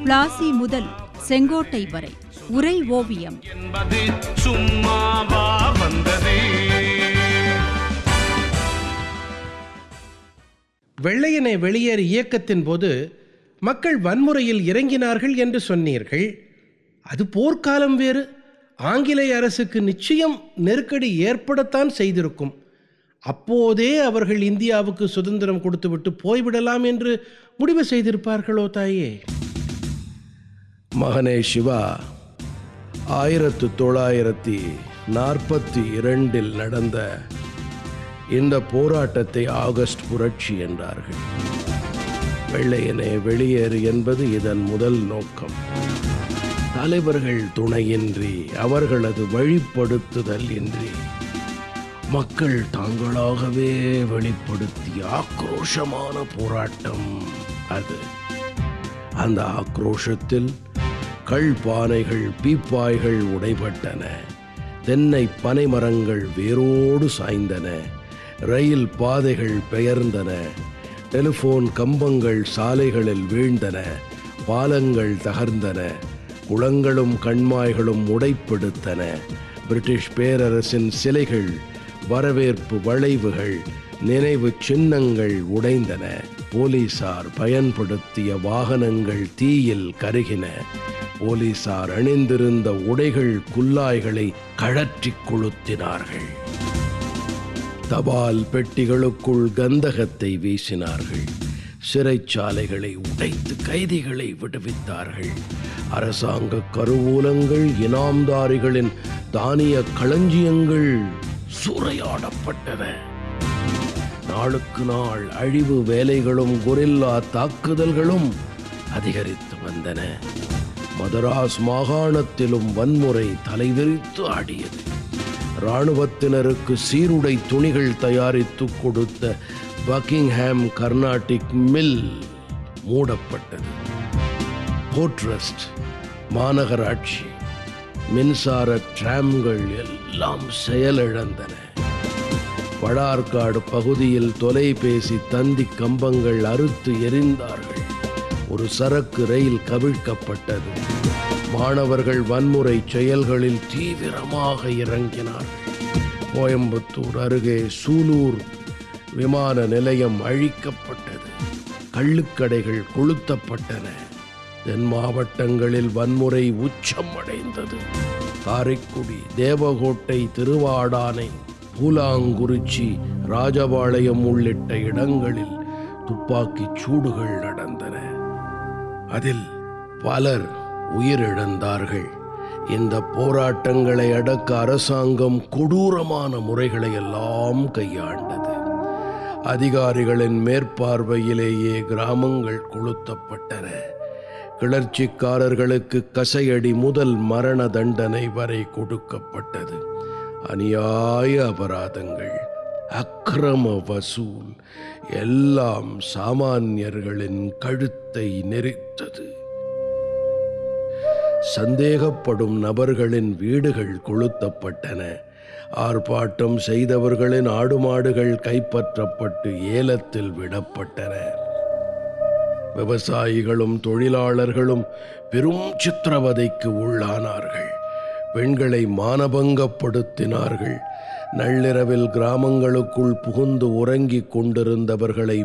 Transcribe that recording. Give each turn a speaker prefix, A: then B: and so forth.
A: பிளாசி முதல் செங்கோட்டை வரை உரை ஓவியம்
B: என்பது சும்மாவா வந்தது
C: வெள்ளையனே வெளியேறு இயக்கத்தின் போது மக்கள் வன்முறையில் இறங்கினார்கள் என்று சொன்னீர்கள் அது போர்க்காலம் வேறு ஆங்கிலேய அரசுக்கு நிச்சயம் நெருக்கடி ஏற்படத்தான் செய்திருக்கும் அப்போதே அவர்கள் இந்தியாவுக்கு சுதந்திரம் கொடுத்துவிட்டு போய்விடலாம் என்று முடிவு செய்திருப்பார்களோ தாயே
D: மகனே சிவா ஆயிரத்து தொள்ளாயிரத்தி நாற்பத்தி இரண்டில் நடந்த இந்த போராட்டத்தை ஆகஸ்ட் புரட்சி என்றார்கள் வெள்ளையனே வெளியேறு என்பது இதன் முதல் நோக்கம் தலைவர்கள் துணையின்றி அவர்களது வழிப்படுத்துதல் இன்றி மக்கள் தாங்களாகவே வெளிப்படுத்திய ஆக்ரோஷமான போராட்டம் அது அந்த ஆக்ரோஷத்தில் கள் பானைகள் பீப்பாய்கள் உடைபட்டன தென்னை பனைமரங்கள் வேரோடு சாய்ந்தன ரயில் பாதைகள் பெயர்ந்தன டெலிஃபோன் கம்பங்கள் சாலைகளில் வீழ்ந்தன பாலங்கள் தகர்ந்தன குளங்களும் கண்மாய்களும் உடைப்படுத்தன பிரிட்டிஷ் பேரரசின் சிலைகள் வரவேற்பு வளைவுகள் நினைவு சின்னங்கள் உடைந்தன போலீசார் பயன்படுத்திய வாகனங்கள் தீயில் கருகின போலீசார் அணிந்திருந்த உடைகள் குல்லாய்களை கழற்றிக் கொளுத்தினார்கள் தபால் பெட்டிகளுக்குள் கந்தகத்தை வீசினார்கள் சிறைச்சாலைகளை உடைத்து கைதிகளை விடுவித்தார்கள் அரசாங்க கருவூலங்கள் இனாம்தாரிகளின் தானிய களஞ்சியங்கள் சூறையாடப்பட்டன நாளுக்கு நாள் அழிவு வேலைகளும் கொரில்லா தாக்குதல்களும் அதிகரித்து வந்தன மதராஸ் மாகாணத்திலும் வன்முறை தலைவிரித்து ஆடியது இராணுவத்தினருக்கு சீருடை துணிகள் தயாரித்து கொடுத்த பக்கிங்ஹாம் கர்நாடிக் மில் மூடப்பட்டது போர்ட்ரஸ்ட் மாநகராட்சி மின்சார டிராம்கள் எல்லாம் செயலிழந்தன வடார்காடு பகுதியில் தொலைபேசி தந்தி கம்பங்கள் அறுத்து எரிந்தார்கள் ஒரு சரக்கு ரயில் கவிழ்க்கப்பட்டது மாணவர்கள் வன்முறை செயல்களில் தீவிரமாக இறங்கினார்கள் கோயம்புத்தூர் அருகே சூலூர் விமான நிலையம் அழிக்கப்பட்டது கள்ளுக்கடைகள் கொளுத்தப்பட்டன தென் மாவட்டங்களில் வன்முறை உச்சம் அடைந்தது காரைக்குடி தேவகோட்டை திருவாடானை பூலாங்குறிச்சி ராஜபாளையம் உள்ளிட்ட இடங்களில் துப்பாக்கிச் சூடுகள் நடந்தன அதில் பலர் உயிரிழந்தார்கள் இந்த போராட்டங்களை அடக்க அரசாங்கம் கொடூரமான முறைகளை எல்லாம் கையாண்டது அதிகாரிகளின் மேற்பார்வையிலேயே கிராமங்கள் கொளுத்தப்பட்டன கிளர்ச்சிக்காரர்களுக்கு கசையடி முதல் மரண தண்டனை வரை கொடுக்கப்பட்டது அநியாய அபராதங்கள் அக்கிரம வசூல் எல்லாம் சாமானியர்களின் கழுத்தை நெரித்தது சந்தேகப்படும் நபர்களின் வீடுகள் கொளுத்தப்பட்டன ஆர்ப்பாட்டம் செய்தவர்களின் ஆடு மாடுகள் கைப்பற்றப்பட்டு ஏலத்தில் விடப்பட்டன விவசாயிகளும் தொழிலாளர்களும் பெரும் சித்திரவதைக்கு உள்ளானார்கள் பெண்களை மானபங்கப்படுத்தினார்கள் நள்ளிரவில் கிராமங்களுக்குள் புகுந்து உறங்கிக் கொண்டிருந்தவர்களை